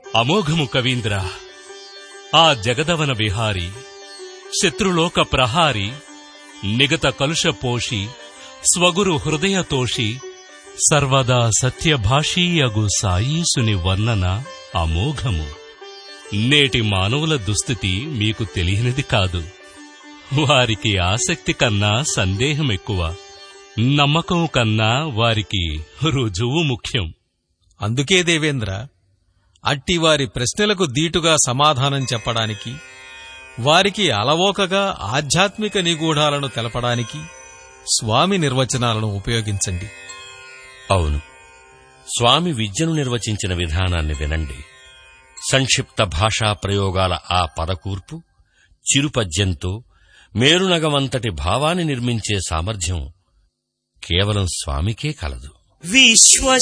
అమోఘము కవీంద్ర ఆ జగదవన విహారి శత్రులోక ప్రహారి నిగత కలుష పోషి స్వగురు హృదయతోషి సర్వదా సత్యభాషీయగు సాయీసుని వర్ణన అమోఘము నేటి మానవుల దుస్థితి మీకు తెలియనిది కాదు వారికి ఆసక్తి కన్నా సందేహం ఎక్కువ నమ్మకం కన్నా వారికి రుజువు ముఖ్యం అందుకే దేవేంద్ర అట్టివారి ప్రశ్నలకు దీటుగా సమాధానం చెప్పడానికి వారికి అలవోకగా ఆధ్యాత్మిక నిగూఢాలను తెలపడానికి స్వామి నిర్వచనాలను ఉపయోగించండి అవును స్వామి విద్యను నిర్వచించిన విధానాన్ని వినండి సంక్షిప్త భాషా ప్రయోగాల ఆ పదకూర్పు చిరుపద్యంతో మేరునగమంతటి భావాన్ని నిర్మించే సామర్థ్యం కేవలం స్వామికే కలదు విశ్వ